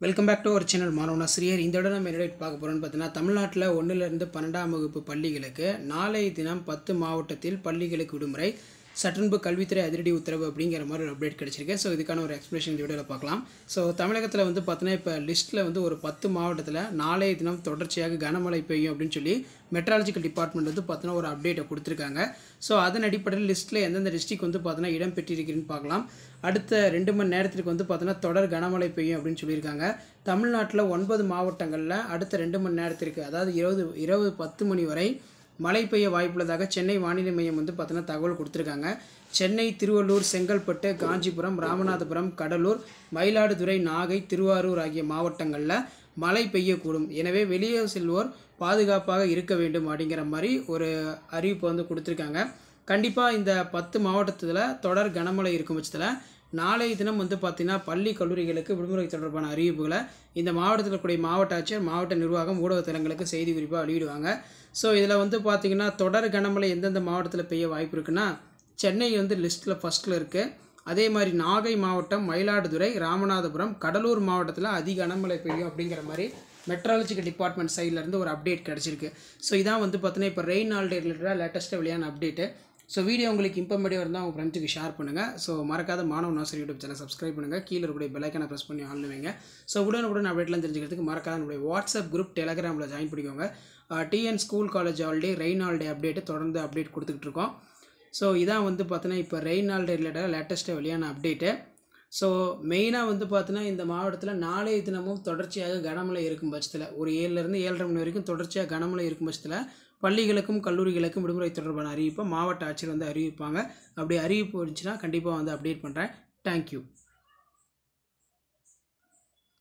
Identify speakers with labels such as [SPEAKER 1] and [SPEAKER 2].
[SPEAKER 1] welcome back to our channel மாணவனாசிரியர் இந்த இடம் நம்ம என்ன பார்க்க போகிறோம்னு பார்த்தீங்கன்னா தமிழ்நாட்டில் ஒன்றிலிருந்து பன்னெண்டாம் வகுப்பு பள்ளிகளுக்கு நாளை தினம் பத்து மாவட்டத்தில் பள்ளிகளுக்கு விடுமுறை சட்டன்பு கல்வித்துறை அதிரடி உத்தரவு அப்படிங்கிற மாதிரி ஒரு அப்டேட் கிடச்சிருக்கு ஸோ இதுக்கான ஒரு எக்ஸ்பிளேஷன் இந்த வீடியோவில் பார்க்கலாம் ஸோ தமிழகத்தில் வந்து பார்த்தீங்கன்னா இப்போ லிஸ்ட்டில் வந்து ஒரு பத்து மாவட்டத்தில் நாளைய தினம் தொடர்ச்சியாக கனமழை பெய்யும் அப்படின்னு சொல்லி மெட்ராலஜிக்கல் டிபார்ட்மெண்ட் வந்து பார்த்தீங்கன்னா ஒரு அப்டேட்டை கொடுத்துருக்காங்க ஸோ அதன் அடிப்படையில் லிஸ்ட்டில் எந்தெந்த டிஸ்ட்ரிக் வந்து பார்த்தீங்கன்னா இடம் பெற்றிருக்கிறேன்னு பார்க்கலாம் அடுத்த ரெண்டு மணி நேரத்திற்கு வந்து பார்த்தீங்கன்னா தொடர் கனமழை பெய்யும் அப்படின்னு சொல்லியிருக்காங்க தமிழ்நாட்டில் ஒன்பது மாவட்டங்களில் அடுத்த ரெண்டு மணி நேரத்திற்கு அதாவது இருபது இருபது பத்து மணி வரை மழை பெய்ய வாய்ப்புள்ளதாக சென்னை வானிலை மையம் வந்து பார்த்தீங்கன்னா தகவல் கொடுத்துருக்காங்க சென்னை திருவள்ளூர் செங்கல்பட்டு காஞ்சிபுரம் ராமநாதபுரம் கடலூர் மயிலாடுதுறை நாகை திருவாரூர் ஆகிய மாவட்டங்களில் மழை பெய்யக்கூடும் எனவே வெளியே செல்வோர் பாதுகாப்பாக இருக்க வேண்டும் அப்படிங்கிற மாதிரி ஒரு அறிவிப்பு வந்து கொடுத்துருக்காங்க கண்டிப்பாக இந்த பத்து மாவட்டத்தில் தொடர் கனமழை இருக்கும் பட்சத்தில் நாளைய தினம் வந்து பார்த்திங்கன்னா பள்ளி கல்லூரிகளுக்கு விடுமுறை தொடர்பான அறிவிப்புகளை இந்த மாவட்டத்தில் கூடிய மாவட்ட ஆட்சியர் மாவட்ட நிர்வாகம் ஊடகத்தலங்களுக்கு செய்தி குறிப்பாக வெளியிடுவாங்க ஸோ இதில் வந்து பார்த்திங்கன்னா தொடர் கனமழை எந்தெந்த மாவட்டத்தில் பெய்ய வாய்ப்பு இருக்குன்னா சென்னை வந்து லிஸ்ட்டில் ஃபஸ்ட்டில் இருக்குது அதே மாதிரி நாகை மாவட்டம் மயிலாடுதுறை ராமநாதபுரம் கடலூர் மாவட்டத்தில் அதிக கனமழை பெய்யும் அப்படிங்கிற மாதிரி மெட்ராலஜிக்கல் டிபார்ட்மெண்ட் சைட்லேருந்து ஒரு அப்டேட் கிடச்சிருக்கு ஸோ இதான் வந்து பார்த்தீங்கன்னா இப்போ ரெயின் ஆல்டே ரிலேட்டடாக லேட்டஸ்ட்டாக வெளியான அப்டேட்டு ஸோ வீடியோ உங்களுக்கு இம்பார்மெண்ட்டாக இருந்தால் உங்கள் ஃப்ரெண்ட்ஸுக்கு ஷேர் பண்ணுங்கள் ஸோ மறக்காத மாணவ நாசர் யூடியூப் சேனல் சப்ஸ்கிரைப் பண்ணுங்கள் கீழே இருக்கக்கூடிய பெல்லைக்கான ப்ரெஸ் பண்ணி ஆன் வைங்க ஸோ உடனுக்குடன் அப்டேட்லாம் தெரிஞ்சுக்கிறதுக்கு மறக்காத நம்மளுடைய வாட்ஸ்அப் குரூப் டெலகிராமில் ஜாயின் பண்ணிக்கோங்க TN school college holiday rain holiday update தொடர்ந்து அப்டேட் கொடுத்துக்கிட்டு இருக்கோம் ஸோ இதான் வந்து பார்த்தீங்கன்னா இப்போ ரெயின் ஆல்டே ரிலேட்டடாக லேட்டஸ்ட்டாக வெளியான அப்டேட்டு ஸோ மெயினாக வந்து பார்த்தீங்கன்னா இந்த மாவட்டத்தில் நாளைய தினமும் தொடர்ச்சியாக கனமழை இருக்கும் பட்சத்தில் ஒரு ஏழுலேருந்து ஏழரை மணி வரைக்கும் தொடர்ச்சியாக கனமழை இருக்கும் பட்சத்தில் பள்ளிகளுக்கும் கல்லூரிகளுக்கும் விடுமுறை தொடர்பான அறிவிப்பை மாவட்ட ஆட்சியர் வந்து அறிவிப்பாங்க அப்படி அறிவிப்பு வந்துச்சுன்னா கண்டிப்பாக வந்து அப்டேட் பண்ணுறேன் தேங்க்யூ